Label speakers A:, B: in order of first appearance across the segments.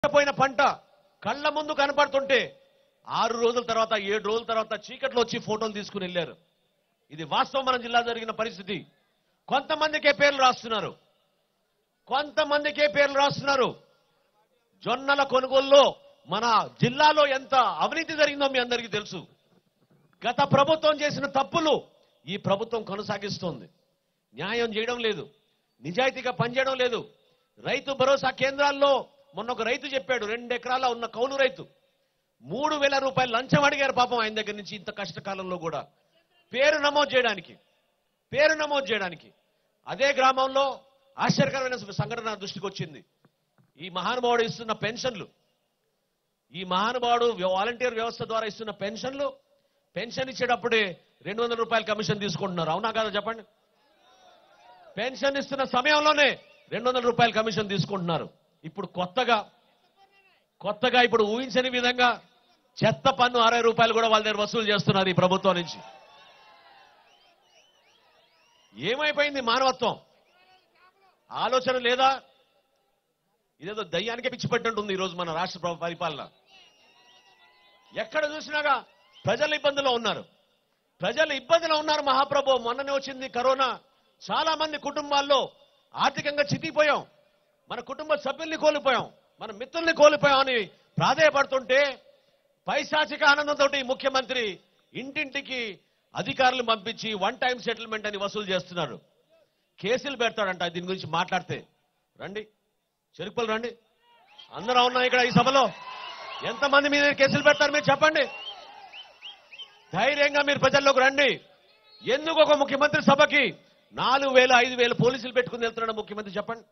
A: పోయిన పంట కళ్ళ ముందు కనపడుతుంటే ఆరు రోజుల తర్వాత ఏడు రోజుల తర్వాత చీకట్లో వచ్చి ఫోటోలు తీసుకుని వెళ్ళారు ఇది వాస్తవం మన జిల్లా జరిగిన పరిస్థితి కొంతమందికే పేర్లు రాస్తున్నారు కొంతమందికే పేర్లు రాస్తున్నారు జొన్నల కొనుగోలులో మన జిల్లాలో ఎంత అవినీతి జరిగిందో మీ అందరికీ తెలుసు గత ప్రభుత్వం చేసిన తప్పులు ఈ ప్రభుత్వం కొనసాగిస్తోంది న్యాయం చేయడం లేదు నిజాయితీగా పనిచేయడం లేదు రైతు భరోసా కేంద్రాల్లో మొన్న ఒక రైతు చెప్పాడు రెండు ఎకరాల ఉన్న కౌలు రైతు మూడు వేల రూపాయలు లంచం అడిగారు పాపం ఆయన దగ్గర నుంచి ఇంత కష్టకాలంలో కూడా పేరు నమోదు చేయడానికి పేరు నమోదు చేయడానికి అదే గ్రామంలో ఆశ్చర్యకరమైన సంఘటన నా దృష్టికి వచ్చింది ఈ మహానుభావుడు ఇస్తున్న పెన్షన్లు ఈ మహానుభావుడు వాలంటీర్ వ్యవస్థ ద్వారా ఇస్తున్న పెన్షన్లు పెన్షన్ ఇచ్చేటప్పుడే రెండు వందల రూపాయల కమిషన్ తీసుకుంటున్నారు అవునా కాదా చెప్పండి పెన్షన్ ఇస్తున్న సమయంలోనే రెండు వందల రూపాయల కమిషన్ తీసుకుంటున్నారు ఇప్పుడు కొత్తగా కొత్తగా ఇప్పుడు ఊహించని విధంగా చెత్త పన్ను అరవై రూపాయలు కూడా వాళ్ళ దగ్గర వసూలు చేస్తున్నారు ఈ ప్రభుత్వం నుంచి ఏమైపోయింది మానవత్వం ఆలోచన లేదా ఇదేదో దయ్యానికే పిచ్చి పెట్టినట్టుంది ఈరోజు మన రాష్ట్ర ప్ర- పరిపాలన ఎక్కడ చూసినాగా ప్రజలు ఇబ్బందులో ఉన్నారు ప్రజలు ఇబ్బందిలో ఉన్నారు మహాప్రభు మొన్ననే వచ్చింది కరోనా చాలా మంది కుటుంబాల్లో ఆర్థికంగా చితికిపోయాం మన కుటుంబ సభ్యుల్ని కోల్పోయాం మన మిత్రుల్ని కోల్పోయాం అని ప్రాధేయపడుతుంటే పైశాచిక ఆనందంతో ముఖ్యమంత్రి ఇంటింటికి అధికారులు పంపించి వన్ టైం సెటిల్మెంట్ అని వసూలు చేస్తున్నారు కేసులు పెడతాడంట దీని గురించి మాట్లాడితే రండి చెరుకులు రండి అందరూ ఉన్నాం ఇక్కడ ఈ సభలో ఎంతమంది మీద కేసులు పెడతారు మీరు చెప్పండి ధైర్యంగా మీరు ప్రజల్లోకి రండి ఎందుకు ఒక ముఖ్యమంత్రి సభకి నాలుగు వేల ఐదు వేల పోలీసులు పెట్టుకుని వెళ్తున్నాడు ముఖ్యమంత్రి చెప్పండి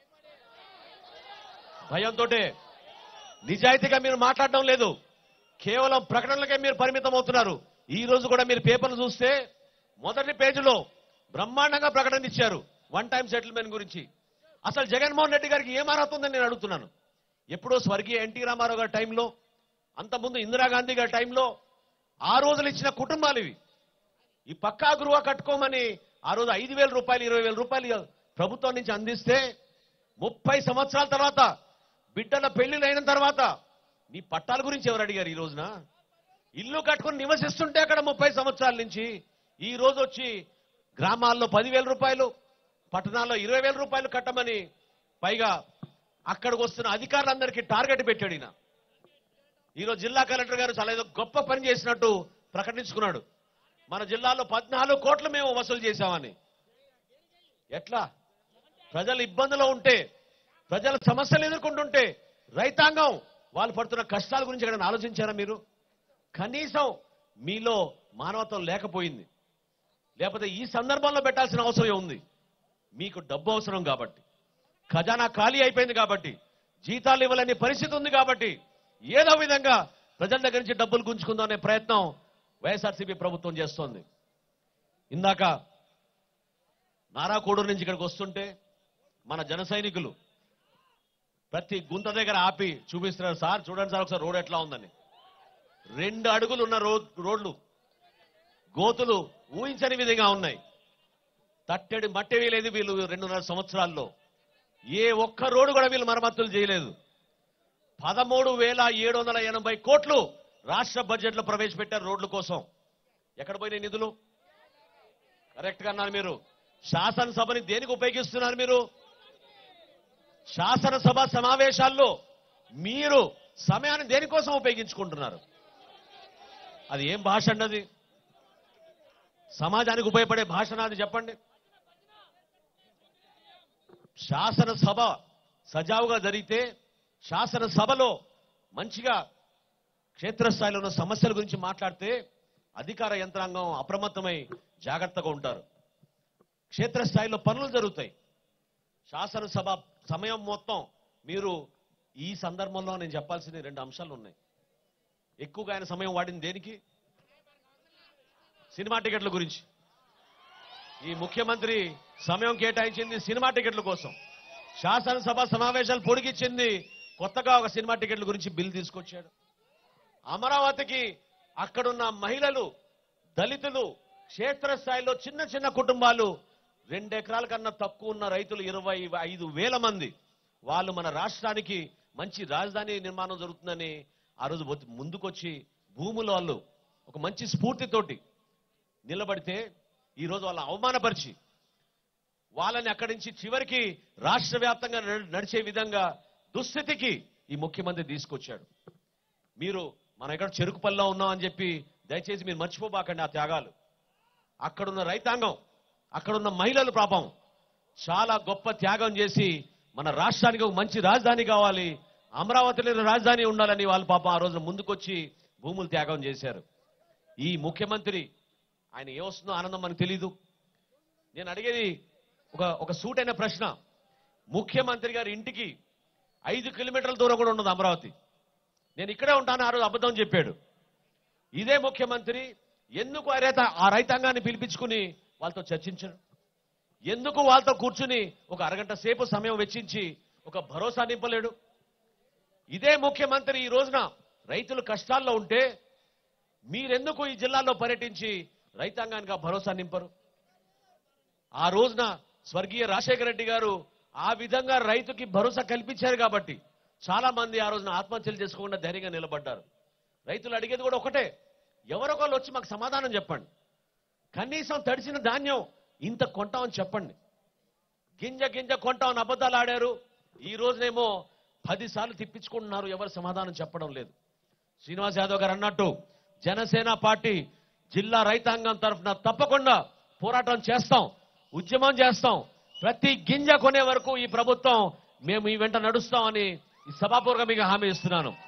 A: భయంతో నిజాయితీగా మీరు మాట్లాడడం లేదు కేవలం ప్రకటనలకే మీరు పరిమితం అవుతున్నారు ఈ రోజు కూడా మీరు పేపర్లు చూస్తే మొదటి పేజీలో బ్రహ్మాండంగా ప్రకటన ఇచ్చారు వన్ టైం సెటిల్మెంట్ గురించి అసలు జగన్మోహన్ రెడ్డి గారికి ఏం అర్హత ఉందని నేను అడుగుతున్నాను ఎప్పుడో స్వర్గీయ ఎన్టీ రామారావు గారి టైంలో అంతకుముందు ఇందిరాగాంధీ గారి టైంలో ఆ రోజులు ఇచ్చిన కుటుంబాలు ఇవి ఈ పక్కా గృహ కట్టుకోమని ఆ రోజు ఐదు వేల రూపాయలు ఇరవై వేల రూపాయలు ప్రభుత్వం నుంచి అందిస్తే ముప్పై సంవత్సరాల తర్వాత బిడ్డల పెళ్లిళ్ళు అయిన తర్వాత నీ పట్టాల గురించి ఎవరు అడిగారు ఈ రోజున ఇల్లు కట్టుకుని నివసిస్తుంటే అక్కడ ముప్పై సంవత్సరాల నుంచి ఈ రోజు వచ్చి గ్రామాల్లో పదివేల రూపాయలు పట్టణాల్లో ఇరవై వేల రూపాయలు కట్టమని పైగా అక్కడికి వస్తున్న అధికారులందరికీ టార్గెట్ పెట్టాడు ఈయన ఈరోజు జిల్లా కలెక్టర్ గారు చాలా ఏదో గొప్ప పని చేసినట్టు ప్రకటించుకున్నాడు మన జిల్లాలో పద్నాలుగు కోట్లు మేము వసూలు చేశామని ఎట్లా ప్రజలు ఇబ్బందులో ఉంటే ప్రజల సమస్యలు ఎదుర్కొంటుంటే రైతాంగం వాళ్ళు పడుతున్న కష్టాల గురించి ఎక్కడ ఆలోచించారా మీరు కనీసం మీలో మానవత్వం లేకపోయింది లేకపోతే ఈ సందర్భంలో పెట్టాల్సిన అవసరం ఉంది మీకు డబ్బు అవసరం కాబట్టి ఖజానా ఖాళీ అయిపోయింది కాబట్టి జీతాలు ఇవ్వలేని పరిస్థితి ఉంది కాబట్టి ఏదో విధంగా ప్రజల దగ్గర నుంచి డబ్బులు గుంజుకుందాం అనే ప్రయత్నం వైఎస్ఆర్సీపీ ప్రభుత్వం చేస్తోంది ఇందాక నారాకోడూరు నుంచి ఇక్కడికి వస్తుంటే మన జన సైనికులు ప్రతి గుంత దగ్గర ఆపి చూపిస్తున్నారు సార్ చూడండి సార్ ఒకసారి రోడ్ ఎట్లా ఉందని రెండు అడుగులు ఉన్న రోడ్ రోడ్లు గోతులు ఊహించని విధంగా ఉన్నాయి తట్టెడి మట్టి వేయలేదు వీళ్ళు రెండున్నర సంవత్సరాల్లో ఏ ఒక్క రోడ్డు కూడా వీళ్ళు మరమ్మతులు చేయలేదు పదమూడు వేల ఏడు వందల ఎనభై కోట్లు రాష్ట్ర బడ్జెట్ లో ప్రవేశపెట్టారు రోడ్ల కోసం ఎక్కడ పోయినాయి నిధులు కరెక్ట్ గా అన్నారు మీరు శాసనసభని దేనికి ఉపయోగిస్తున్నారు మీరు శాసనసభ సమావేశాల్లో మీరు సమయాన్ని దేనికోసం ఉపయోగించుకుంటున్నారు అది ఏం భాష అండి అది సమాజానికి ఉపయోగపడే భాష నాది చెప్పండి శాసనసభ సజావుగా జరిగితే శాసనసభలో మంచిగా క్షేత్రస్థాయిలో ఉన్న సమస్యల గురించి మాట్లాడితే అధికార యంత్రాంగం అప్రమత్తమై జాగ్రత్తగా ఉంటారు క్షేత్రస్థాయిలో పనులు జరుగుతాయి శాసనసభ సమయం మొత్తం మీరు ఈ సందర్భంలో నేను చెప్పాల్సిన రెండు అంశాలు ఉన్నాయి ఎక్కువగా ఆయన సమయం వాడింది దేనికి సినిమా టికెట్ల గురించి ఈ ముఖ్యమంత్రి సమయం కేటాయించింది సినిమా టికెట్ల కోసం శాసనసభ సమావేశాలు పొడిగిచ్చింది కొత్తగా ఒక సినిమా టికెట్ల గురించి బిల్ తీసుకొచ్చాడు అమరావతికి అక్కడున్న మహిళలు దళితులు క్షేత్రస్థాయిలో చిన్న చిన్న కుటుంబాలు రెండెకరాల కన్నా తక్కువ ఉన్న రైతులు ఇరవై ఐదు వేల మంది వాళ్ళు మన రాష్ట్రానికి మంచి రాజధాని నిర్మాణం జరుగుతుందని ఆ రోజు వచ్చి- ముందుకొచ్చి భూముల వాళ్ళు ఒక మంచి స్ఫూర్తితోటి నిలబడితే ఈ రోజు వాళ్ళని అవమానపరిచి వాళ్ళని అక్కడి నుంచి చివరికి రాష్ట్ర వ్యాప్తంగా నడ- నడిచే విధంగా దుస్థితికి ఈ ముఖ్యమంత్రి తీసుకొచ్చాడు మీరు మనం ఇక్కడ చెరుకుపల్లిలో ఉన్నాం అని చెప్పి దయచేసి మీరు మర్చిపోబాకండి ఆ త్యాగాలు అక్కడున్న రైతాంగం అక్కడున్న మహిళలు పాపం చాలా గొప్ప త్యాగం చేసి మన రాష్ట్రానికి ఒక మంచి రాజధాని కావాలి అమరావతిలో రాజధాని ఉండాలని వాళ్ళు పాపం ఆ రోజున ముందుకొచ్చి భూములు త్యాగం చేశారు ఈ ముఖ్యమంత్రి ఆయన ఏ వస్తుందో ఆనందం మనకు తెలీదు నేను అడిగేది ఒక ఒక సూటైన ప్రశ్న ముఖ్యమంత్రి గారి ఇంటికి ఐదు కిలోమీటర్ల దూరం కూడా ఉండదు అమరావతి నేను ఇక్కడే ఉంటాను ఆ రోజు అబద్ధం చెప్పాడు ఇదే ముఖ్యమంత్రి ఎందుకు ఆ రైత ఆ రైతాంగాన్ని పిలిపించుకుని వాళ్ళతో చర్చించరు ఎందుకు వాళ్ళతో కూర్చుని ఒక అరగంట సేపు సమయం వెచ్చించి ఒక భరోసా నింపలేడు ఇదే ముఖ్యమంత్రి ఈ రోజున రైతులు కష్టాల్లో ఉంటే మీరెందుకు ఈ జిల్లాలో పర్యటించి రైతాంగానికి ఆ భరోసా నింపరు ఆ రోజున స్వర్గీయ రాజశేఖర రెడ్డి గారు ఆ విధంగా రైతుకి భరోసా కల్పించారు కాబట్టి చాలా మంది ఆ రోజున ఆత్మహత్యలు చేసుకోకుండా ధైర్యంగా నిలబడ్డారు రైతులు అడిగేది కూడా ఒకటే ఎవరొకళ్ళు వచ్చి మాకు సమాధానం చెప్పండి కనీసం తడిసిన ధాన్యం ఇంత కొంటామని చెప్పండి గింజ గింజ కొంటామని అబద్ధాలు ఆడారు ఈ రోజునేమో పదిసార్లు తిప్పించుకుంటున్నారు ఎవరు సమాధానం చెప్పడం లేదు శ్రీనివాస్ యాదవ్ గారు అన్నట్టు జనసేన పార్టీ జిల్లా రైతాంగం తరఫున తప్పకుండా పోరాటం చేస్తాం ఉద్యమం చేస్తాం ప్రతి గింజ కొనే వరకు ఈ ప్రభుత్వం మేము ఈ వెంట నడుస్తామని ఈ సభాపూర్వక మీకు హామీ ఇస్తున్నాను